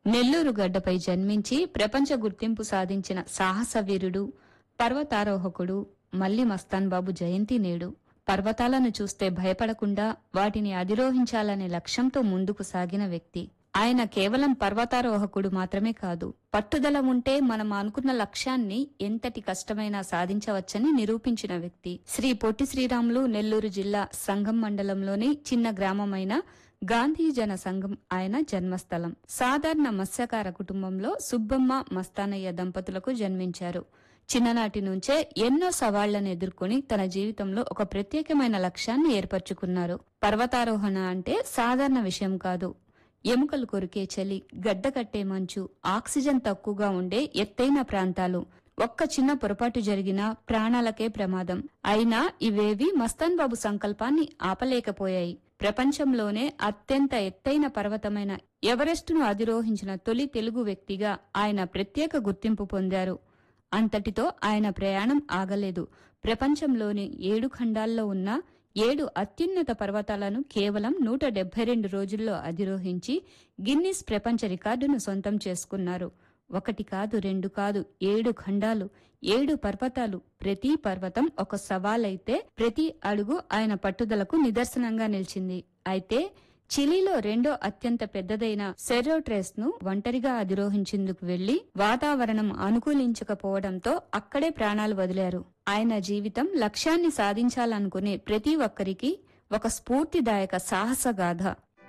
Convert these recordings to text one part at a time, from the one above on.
నెల్లూరు గడ్డపై జన్మించి ప్రపంచ గుర్తింపు సాధించిన సాహస వీరుడు పర్వతారోహకుడు మల్లి మస్తాన్ బాబు జయంతి నేడు పర్వతాలను చూస్తే భయపడకుండా వాటిని అధిరోహించాలనే లక్ష్యంతో ముందుకు సాగిన వ్యక్తి ఆయన కేవలం పర్వతారోహకుడు మాత్రమే కాదు పట్టుదల ఉంటే మనం అనుకున్న లక్ష్యాన్ని ఎంతటి కష్టమైనా సాధించవచ్చని నిరూపించిన వ్యక్తి శ్రీ పొట్టి శ్రీరాములు నెల్లూరు జిల్లా సంగం మండలంలోని చిన్న గ్రామమైన గాంధీ జన సంఘం ఆయన జన్మస్థలం సాధారణ మత్స్యకార కుటుంబంలో సుబ్బమ్మ మస్తానయ్య దంపతులకు జన్మించారు చిన్ననాటి నుంచే ఎన్నో సవాళ్లను ఎదుర్కొని తన జీవితంలో ఒక ప్రత్యేకమైన లక్ష్యాన్ని ఏర్పరచుకున్నారు పర్వతారోహణ అంటే సాధారణ విషయం కాదు ఎముకలు కొరికే చలి గడ్డ కట్టే మంచు ఆక్సిజన్ తక్కువగా ఉండే ఎత్తైన ప్రాంతాలు ఒక్క చిన్న పొరపాటు జరిగినా ప్రాణాలకే ప్రమాదం అయినా ఇవేవి మస్తాన్ బాబు సంకల్పాన్ని ఆపలేకపోయాయి ప్రపంచంలోనే అత్యంత ఎత్తైన పర్వతమైన ఎవరెస్టును అధిరోహించిన తొలి తెలుగు వ్యక్తిగా ఆయన ప్రత్యేక గుర్తింపు పొందారు అంతటితో ఆయన ప్రయాణం ఆగలేదు ప్రపంచంలోని ఏడు ఖండాల్లో ఉన్న ఏడు అత్యున్నత పర్వతాలను కేవలం నూట డెబ్బై రెండు రోజుల్లో అధిరోహించి గిన్నిస్ ప్రపంచ రికార్డును సొంతం చేసుకున్నారు ఒకటి కాదు రెండు కాదు ఏడు ఖండాలు ఏడు పర్వతాలు ప్రతి పర్వతం ఒక సవాలైతే ప్రతి అడుగు ఆయన పట్టుదలకు నిదర్శనంగా నిలిచింది అయితే చిలీలో రెండో అత్యంత పెద్దదైన సెరోట్రెస్ ను ఒంటరిగా అధిరోహించేందుకు వెళ్లి వాతావరణం అనుకూలించకపోవడంతో అక్కడే ప్రాణాలు వదిలారు ఆయన జీవితం లక్ష్యాన్ని సాధించాలనుకునే ప్రతి ఒక్కరికి ఒక స్ఫూర్తిదాయక సాహస గాథ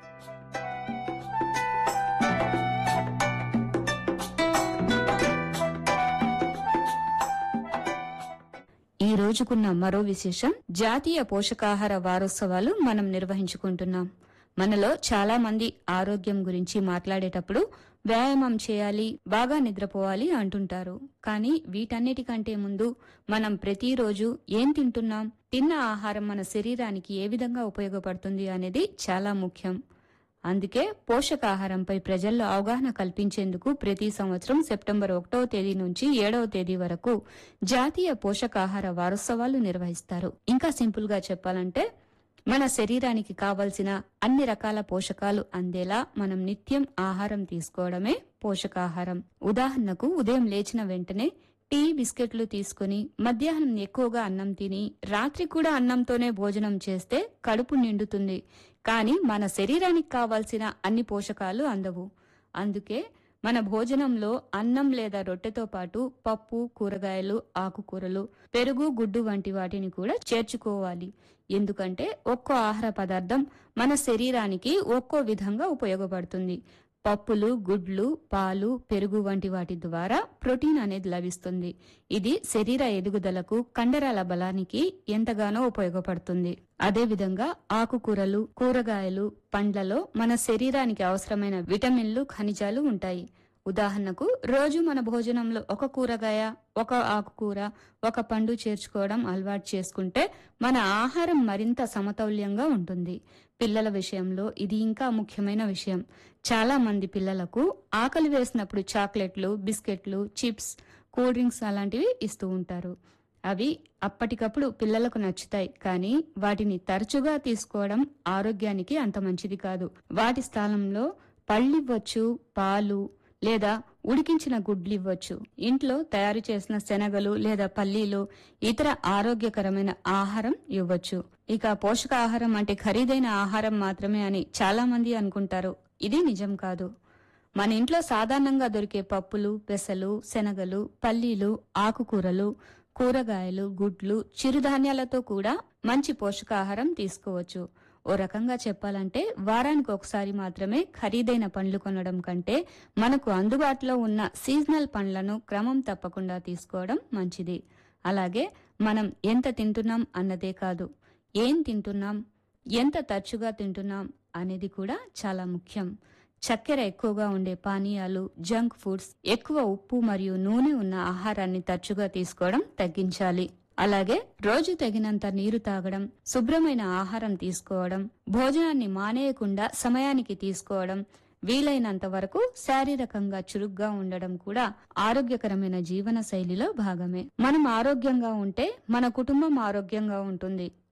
ఈ రోజుకున్న మరో విశేషం జాతీయ పోషకాహార వారోత్సవాలు మనం నిర్వహించుకుంటున్నాం మనలో చాలా మంది ఆరోగ్యం గురించి మాట్లాడేటప్పుడు వ్యాయామం చేయాలి బాగా నిద్రపోవాలి అంటుంటారు కానీ వీటన్నిటికంటే ముందు మనం ప్రతిరోజు ఏం తింటున్నాం తిన్న ఆహారం మన శరీరానికి ఏ విధంగా ఉపయోగపడుతుంది అనేది చాలా ముఖ్యం అందుకే పోషకాహారంపై ప్రజల్లో అవగాహన కల్పించేందుకు ప్రతి సంవత్సరం సెప్టెంబర్ ఒకటవ తేదీ నుంచి ఏడవ తేదీ వరకు జాతీయ పోషకాహార వారోత్సవాలు నిర్వహిస్తారు ఇంకా సింపుల్ గా చెప్పాలంటే మన శరీరానికి కావలసిన అన్ని రకాల పోషకాలు అందేలా మనం నిత్యం ఆహారం తీసుకోవడమే పోషకాహారం ఉదాహరణకు ఉదయం లేచిన వెంటనే టీ బిస్కెట్లు తీసుకుని మధ్యాహ్నం ఎక్కువగా అన్నం తిని రాత్రి కూడా అన్నంతోనే భోజనం చేస్తే కడుపు నిండుతుంది కానీ మన శరీరానికి కావాల్సిన అన్ని పోషకాలు అందవు అందుకే మన భోజనంలో అన్నం లేదా రొట్టెతో పాటు పప్పు కూరగాయలు ఆకుకూరలు పెరుగు గుడ్డు వంటి వాటిని కూడా చేర్చుకోవాలి ఎందుకంటే ఒక్కో ఆహార పదార్థం మన శరీరానికి ఒక్కో విధంగా ఉపయోగపడుతుంది పప్పులు గుడ్లు పాలు పెరుగు వంటి వాటి ద్వారా ప్రోటీన్ అనేది లభిస్తుంది ఇది శరీర ఎదుగుదలకు కండరాల బలానికి ఎంతగానో ఉపయోగపడుతుంది అదేవిధంగా ఆకుకూరలు కూరగాయలు పండ్లలో మన శరీరానికి అవసరమైన విటమిన్లు ఖనిజాలు ఉంటాయి ఉదాహరణకు రోజు మన భోజనంలో ఒక కూరగాయ ఒక ఆకుకూర ఒక పండు చేర్చుకోవడం అలవాటు చేసుకుంటే మన ఆహారం మరింత సమతౌల్యంగా ఉంటుంది పిల్లల విషయంలో ఇది ఇంకా ముఖ్యమైన విషయం చాలా మంది పిల్లలకు ఆకలి వేసినప్పుడు చాక్లెట్లు బిస్కెట్లు చిప్స్ కూల్ డ్రింక్స్ అలాంటివి ఇస్తూ ఉంటారు అవి అప్పటికప్పుడు పిల్లలకు నచ్చుతాయి కానీ వాటిని తరచుగా తీసుకోవడం ఆరోగ్యానికి అంత మంచిది కాదు వాటి స్థానంలో పళ్ళివ్వచ్చు పాలు లేదా ఉడికించిన గుడ్లు ఇవ్వచ్చు ఇంట్లో తయారు చేసిన శనగలు లేదా పల్లీలు ఇతర ఆరోగ్యకరమైన ఆహారం ఇవ్వచ్చు ఇక పోషకాహారం అంటే ఖరీదైన ఆహారం మాత్రమే అని చాలా మంది అనుకుంటారు ఇది నిజం కాదు మన ఇంట్లో సాధారణంగా దొరికే పప్పులు పెసలు శనగలు పల్లీలు ఆకుకూరలు కూరగాయలు గుడ్లు చిరుధాన్యాలతో కూడా మంచి పోషకాహారం తీసుకోవచ్చు ఓ రకంగా చెప్పాలంటే వారానికి ఒకసారి మాత్రమే ఖరీదైన పండ్లు కొనడం కంటే మనకు అందుబాటులో ఉన్న సీజనల్ పండ్లను క్రమం తప్పకుండా తీసుకోవడం మంచిది అలాగే మనం ఎంత తింటున్నాం అన్నదే కాదు ఏం తింటున్నాం ఎంత తరచుగా తింటున్నాం అనేది కూడా చాలా ముఖ్యం చక్కెర ఎక్కువగా ఉండే పానీయాలు జంక్ ఫుడ్స్ ఎక్కువ ఉప్పు మరియు నూనె ఉన్న ఆహారాన్ని తరచుగా తీసుకోవడం తగ్గించాలి అలాగే రోజు తగినంత నీరు తాగడం శుభ్రమైన ఆహారం తీసుకోవడం భోజనాన్ని మానేయకుండా సమయానికి తీసుకోవడం వీలైనంత వరకు శారీరకంగా చురుగ్గా ఉండడం కూడా ఆరోగ్యకరమైన జీవన శైలిలో భాగమే మనం ఆరోగ్యంగా ఉంటే మన కుటుంబం ఆరోగ్యంగా ఉంటుంది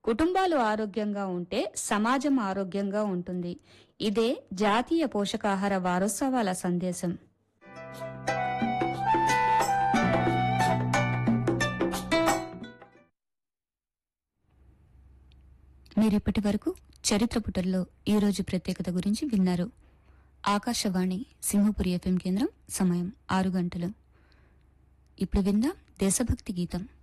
కుటుంబాలు ఆరోగ్యంగా ఉంటే సమాజం ఆరోగ్యంగా ఉంటుంది ఇదే జాతీయ పోషకాహార వారోత్సవాల సందేశం మీరిప్పటి వరకు చరిత్ర పుటల్లో ఈ రోజు ప్రత్యేకత గురించి విన్నారు ఆకాశవాణి సింహపురి ఎఫ్ఎం కేంద్రం సమయం ఆరు గంటలు ఇప్పుడు విందాం దేశభక్తి గీతం